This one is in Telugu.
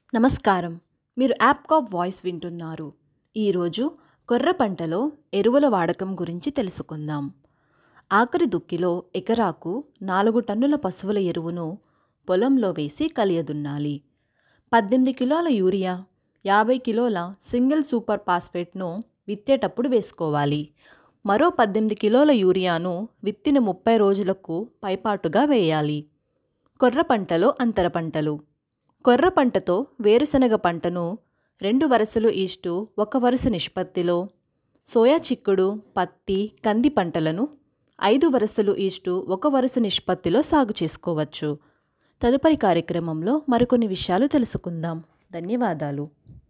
నమస్కారం మీరు యాప్కాప్ వాయిస్ వింటున్నారు ఈరోజు కొర్ర పంటలో ఎరువుల వాడకం గురించి తెలుసుకుందాం ఆఖరి దుక్కిలో ఎకరాకు నాలుగు టన్నుల పశువుల ఎరువును పొలంలో వేసి కలియదున్నాలి పద్దెనిమిది కిలోల యూరియా యాభై కిలోల సింగిల్ సూపర్ ఫాస్ఫేట్ను విత్తేటప్పుడు వేసుకోవాలి మరో పద్దెనిమిది కిలోల యూరియాను విత్తిన ముప్పై రోజులకు పైపాటుగా వేయాలి కొర్ర పంటలో అంతర పంటలు కొర్ర పంటతో వేరుశనగ పంటను రెండు వరుసలు ఈస్టు ఒక వరుస నిష్పత్తిలో సోయా చిక్కుడు పత్తి కంది పంటలను ఐదు వరుసలు ఈస్టు ఒక వరుస నిష్పత్తిలో సాగు చేసుకోవచ్చు తదుపరి కార్యక్రమంలో మరికొన్ని విషయాలు తెలుసుకుందాం ధన్యవాదాలు